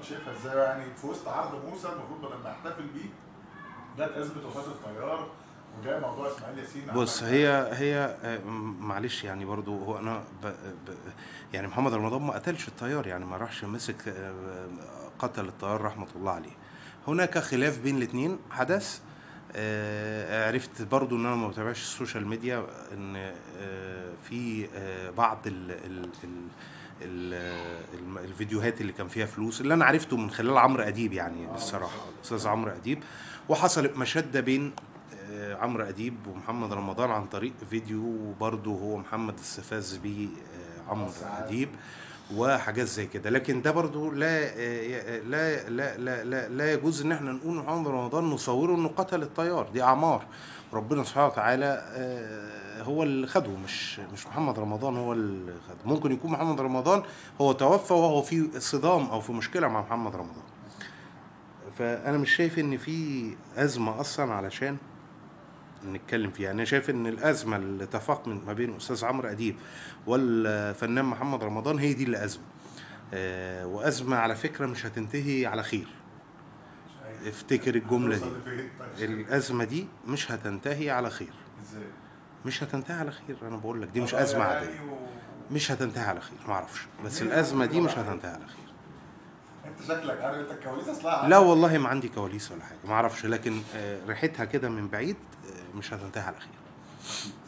حضرتك شايفها ازاي يعني في وسط عرض موسى المفروض بدل ما نحتفل بيه جت ازمه وفاه الطيار وجاي موضوع اسماعيل ياسين بص هي هي آه، م- معلش يعني برضو هو انا ب ب يعني محمد رمضان ما قتلش الطيار يعني ما راحش مسك آه، قتل الطيار رحمه الله عليه هناك خلاف بين الاثنين حدث آه، عرفت برضو ان انا ما بتابعش السوشيال ميديا ان آه، في آه، بعض ال ال ال ال الم- الفيديوهات اللي كان فيها فلوس اللي انا عرفته من خلال عمرو اديب يعني الصراحه الاستاذ عمرو اديب وحصلت مشاده بين آه، عمرو اديب ومحمد رمضان عن طريق فيديو وبرضه هو محمد استفاز بيه آه، عمرو اديب وحاجات زي كده لكن ده برضه لا آه، لا لا لا لا, لا يجوز ان احنا نقول محمد رمضان نصوره انه قتل الطيار دي اعمار ربنا سبحانه وتعالى آه، هو اللي خده مش مش محمد رمضان هو اللي خده ممكن يكون محمد رمضان هو توفى وهو في صدام او في مشكله مع محمد رمضان فانا مش شايف ان في ازمه اصلا علشان نتكلم فيها انا شايف ان الازمه اللي تفاقمت ما بين الاستاذ عمرو اديب والفنان محمد رمضان هي دي اللي ازمه آه، وازمه على فكره مش هتنتهي على خير افتكر الجمله دي هتوصل لفين؟ طيب، الازمه دي مش هتنتهي على خير ازاي؟ مش هتنتهي على خير انا بقول لك دي مش قضايا ازمه يعني عاديه و... مش هتنتهي على خير ما اعرفش بس مين الازمه دي اللي مش بيقول هتنتهي على خير انت شكلك عارف انت الكواليس اصلها لا والله ما عندي كواليس ولا حاجه ما اعرفش لكن آه، ريحتها كده من بعيد آه، مش هتنتهي على خير